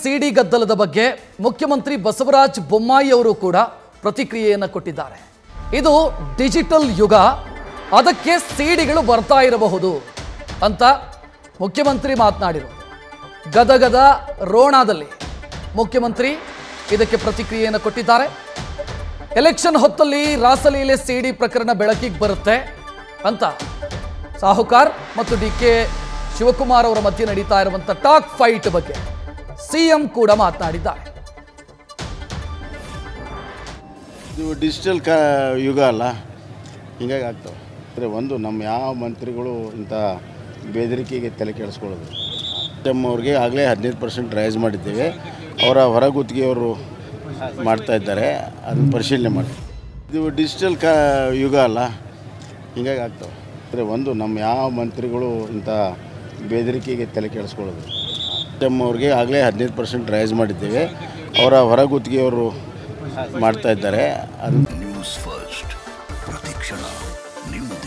ಸಿಡಿ ಗದ್ದಲದ ಬಗ್ಗೆ ಮುಖ್ಯಮಂತ್ರಿ ಬಸವರಾಜ ಬೊಮ್ಮಾಯಿ ಅವರು ಕೂಡ ಪ್ರತಿಕ್ರಿಯೆಯನ್ನು ಕೊಟ್ಟಿದ್ದಾರೆ ಇದು ಡಿಜಿಟಲ್ ಯುಗ ಅದಕ್ಕೆ ಸಿಡಿಗಳು ಬರ್ತಾ ಇರಬಹುದು ಅಂತ ಮುಖ್ಯಮಂತ್ರಿ ಮಾತನಾಡಿದರು ಗದಗದ ರೋಣಾದಲ್ಲಿ ಮುಖ್ಯಮಂತ್ರಿ ಇದಕ್ಕೆ ಪ್ರತಿಕ್ರಿಯೆಯನ್ನು ಕೊಟ್ಟಿದ್ದಾರೆ ಎಲೆಕ್ಷನ್ ಹೊತ್ತಲ್ಲಿ ರಾಸಲೀಲೆ ಸಿಡಿ ಪ್ರಕರಣ ಬೆಳಕಿಗೆ ಬರುತ್ತೆ ಅಂತ ಸಾಹುಕಾರ್ ಮತ್ತು ಡಿ ಕೆ ಶಿವಕುಮಾರ್ ಅವರ ಮಧ್ಯೆ ನಡೀತಾ ಇರುವಂತ ಟಾಕ್ ಫೈಟ್ ಬಗ್ಗೆ ಸಿಎಂ ಕೂಡ ಮಾತನಾಡಿದ್ದಾರೆ ಇದು ಡಿಜಿಟಲ್ ಕ ಯುಗ ಅಲ್ಲ ಹಿಂಗಾಗಿ ಆಗ್ತವೆ ಅಂದರೆ ಒಂದು ನಮ್ಮ ಯಾವ ಮಂತ್ರಿಗಳು ಇಂಥ ಬೆದರಿಕೆಗೆ ತಲೆ ಕೆಡಿಸ್ಕೊಳ್ಳೋದು ಎಮ್ ಅವ್ರಿಗೆ ಆಗಲೇ ಹದಿನೈದು ಪರ್ಸೆಂಟ್ ರೈಸ್ ಮಾಡಿದ್ದೇವೆ ಅವರ ಹೊರಗುತ್ತಿಗೆಯವರು ಮಾಡ್ತಾ ಇದ್ದಾರೆ ಅದನ್ನು ಪರಿಶೀಲನೆ ಮಾಡಿ ಇದು ಡಿಜಿಟಲ್ ಕ ಯುಗ ಅಲ್ಲ ಹಿಂಗಾಗಿ ಆಗ್ತವೆ ಅಂದರೆ ಒಂದು ನಮ್ಮ ಯಾವ ಮಂತ್ರಿಗಳು ಇಂಥ ಬೆದರಿಕೆಗೆ ತಲೆ ಕೆಡಿಸ್ಕೊಳ್ಳೋದು ಎಮ್ ಅವ್ರಿಗೆ ಆಗಲೇ ಹದಿನೈದು ಪರ್ಸೆಂಟ್ ರೈಸ್ ಮಾಡಿದ್ದೇವೆ ಅವರ ಹೊರಗುತ್ತಿಗೆಯವರು ಮಾಡ್ತಾ ಇದ್ದಾರೆ ಅದನ್ನು ನ್ಯೂಸ್ ಫಸ್ಟ್ ಪ್ರತಿಕ್ಷಣ ನಿಮ್ಮದೇ